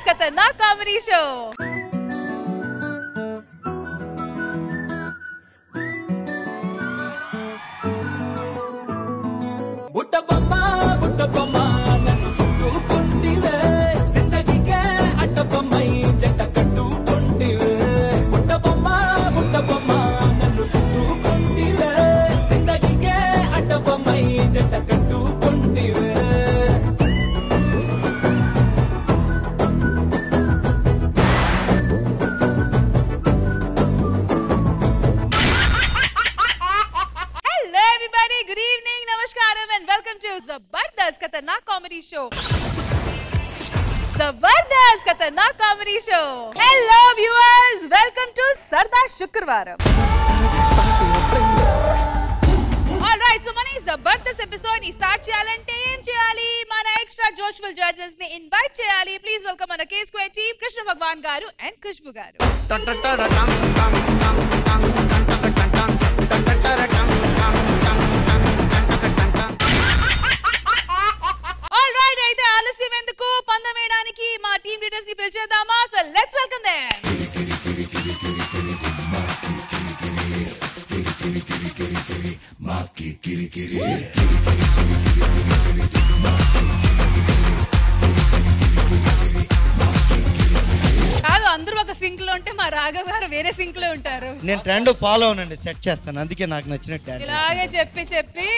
ఖతర్నాక్ comedy show బుట్ట బొమ్మ బుట్ట బొమ్మ నన్ను చుట్టుకుంటివే జిందగీకే అట్ట బొమ్మై జంట కట్టుకుంటివే బుట్ట బొమ్మ బుట్ట బొమ్మ నన్ను చుట్టుకుంటివే జిందగీకే అట్ట బొమ్మై జంట కట్టుకుంటివే హలో ఎవ్రీబడి గుడ్ ఈవినింగ్ నమస్కారం and welcome to Jabardasth Khatarnak comedy show Jabardasth Khatarnak comedy show hello viewers welcome to సరదా శుక్రవారం ఆల్ రైట్ సో మన ఈ జబర్దస్త్ ఎపిసోడ్ ని స్టార్ట్ చేయాలంటే ఏం చేయాలి మన ఎక్స్ట్రా జోష్ఫుల్ జడ్జెస్ ని ఇన్వైట్ చేయాలి ప్లీజ్ వెల్కమ్ మన K square team Krishna Bhagavan గారు అండ్ ఖుష్బు గారు ఆల్ రైట్ అయితే ఆలస్యం ఎందుకు పందం వేయడానికి మా టీమ్ లీడర్స్ ని పిలిచేద్దామా సో లెట్స్ వెల్కమ్ దెం కాదు అందరూ ఒక సింక్ లో ఉంటే మా రాఘవ్ గారు వేరే సింక్ లో ఉంటారు నేను ట్రెండ్ ఫాలో అవునండి సెట్ చేస్తాను అందుకే నాకు నచ్చినట్టు డాన్స్ ఇలాగే చెప్పి చెప్పి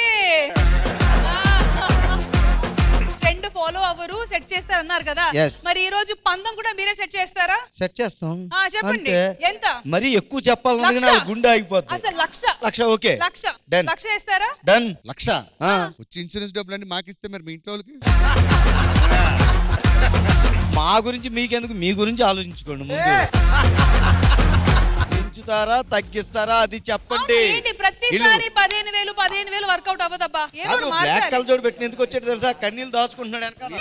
ట్రెండ్ ఫాలో అవ్వరు సెట్ చేస్తారన్నారు కదా Yes. మరి ఈ రోజు పందం కూడా మీరే సెట్ చేస్తారా సెట్ చేస్తాం ఆ, చెప్పండి అంతే. ఎంత మరీ ఎక్కువ చెప్పాలన్నది లక్ష. నాకు గుండె ఆగిపోతుంది అసలు లక్ష లక్ష ఓకే లక్ష Done. లక్ష వేస్తారా డన్ లక్ష ఆ. వచ్చి ఇన్సూరెన్స్ డబ్బులు అన్ని మాకిస్తే మరి మీ ఇంట్లో వాళ్ళకి మా గురించి మీకెందుకు మీ గురించి ఆలోచించుకోండి ముందు పెంచుతారా తగ్గిస్తారా అది చెప్పండి అవును, ఏంటి ప్రతిసారి పదిహేను వేలు పదిహేను వేలు వర్కౌట్ అవ్వదబ్బా ఏదో కాదు ఒకటి బ్లాక్ మార్చాలి కలజోడు పెట్టిన ఎందుకు వచ్చాడు తెలుసా కన్నీళ్ళు దాచుకుంటున్నాడు వెనకాల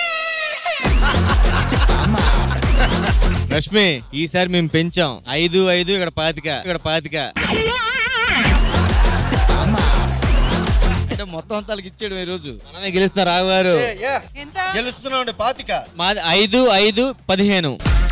రష్మి ఈసారి మేము పెంచాం ఐదు ఐదు ఇక్కడ పాతిక ఇక్కడ పాతిక అంటే మొత్తం అంతా వాళ్ళకి ఇచ్చాడు ఈ రోజు మనమే గెలుస్తున్నా రావు గారు ఎంత గెలుస్తున్నాం పాతిక మాది ఐదు ఐదు పదిహేను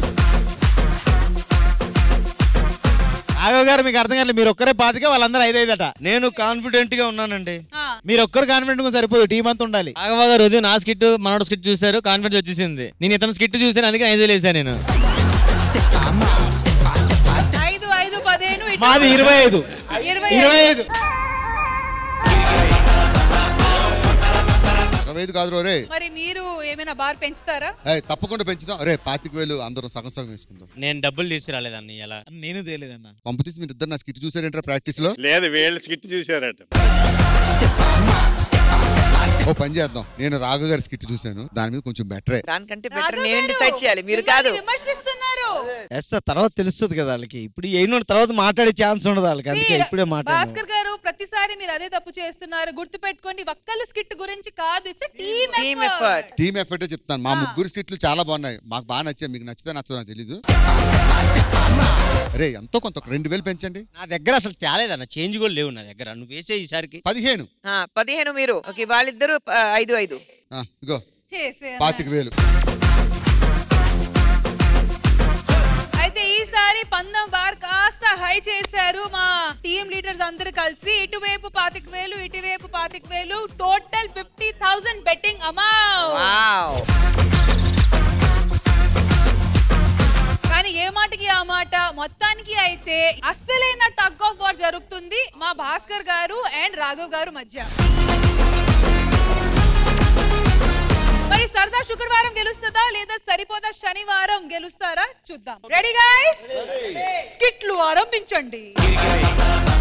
రాఘవ్ గారు మీకు అర్థం కాలేదు మీరు ఒక్కరే పాతిక వాళ్ళందరూ ఐదు ఐదట నేను కాన్ఫిడెంట్ గా ఉన్నానండి ఆ, మీరు ఒక్కరు కాన్ఫిడెంట్ సరిపోదు టీం అంతా ఉండాలి రాఘవ గారు ఉదయం నా స్కిట్ మనోడు స్కిట్ చూశారు కాన్ఫిడెన్స్ వచ్చేసింది నేను ఇతను స్కిట్ చూసాను అందుకే ఐదు వేసాను నేను ఐదు ఐదు పదిహేను ఇటు మాది ఇరవై ఐదు ఇరవై ఇరవై ఐదు. ఐదు ఇరవై ఐదు కాదు రే మరి మీరు ఏమైనా బార్ పెంచుతారా తప్పకుండా పెంచుదాం అరే పాతిక వేలు అందరం సగం సగం వేసుకుందాం నేను డబ్బులు తీసుకురాలేదండి ఇలా నేను తేలేదన్న పంపతీసి మీరు ఇద్దరు నా స్కిట్ చూసారంటారా ప్రాక్టీస్ లో లేదు వీళ్ళ స్కిట్ చూసారట ఓ పని చేద్దాం నేను రాఘు గారి స్కిట్ చూశాను దాని మీద కొంచెం బెటరే దానికంటే బెటర్ రాఘవ్ నేను గారు, డిసైడ్ చేయాలి మీరు కాదు మిమ్మల్ని విమర్శిస్తున్నారు ఎస్ సార్ తర్వాత తెలుస్తుంది కదా వాళ్ళకి ఇప్పుడు అయిన తర్వాత మాట్లాడే ఛాన్స్ ఉండదు వాళ్ళకి అందుకే ఇప్పుడే మాట్లాడాను భాస్కర్ గారు ప్రతిసారి మీరు అదే తప్పు చేస్తున్నారు గుర్తు పెట్టుకోండి ఒక్కళ్ళ స్కిట్ గురించి కాదు it's team team effort team effort చెప్తాను మా ముగ్గురు స్కిట్లు చాలా బాగున్నాయి మాకు బాగా నచ్చాయి మీకు నచ్చితే నచ్చదో నాకు తెలీదు అరే ఎంతో కొంత ఒక రెండు వేలు పెంచండి నా దగ్గర అసలు తేలేదన్న చేంజ్ కూడా లేవు నా దగ్గర నువ్వు వేసే ఈసారికి పదిహేను పదిహేను మీరు ఓకే వాళ్ళిద్దరు ఆ, ఐదు ఐదు ఆ, ఇగో చేసే పాతిక వేలు అయితే ఈసారి పందం బార్ కాస్త హై చేశారు మా టీమ్ లీడర్స్ అందరూ కలిసి ఇటువైపు పాతిక వేలు ఇటువైపు పాతిక వేలు total fifty thousand betting amount wow కానీ ఏ మాటకి ఆ మాట మొత్తానికి అయితే అస్సలైన టగ్ ఆఫ్ వార్ జరుగుతుంది మా భాస్కర్ గారు అండ్ రాఘవ్ గారు మధ్య మరి సరదా శుక్రవారం గెలుస్తుందా లేదా సరిపోదా శనివారం గెలుస్తారా చూద్దాం రెడీ గైస్ స్కిట్లు ఆరంభించండి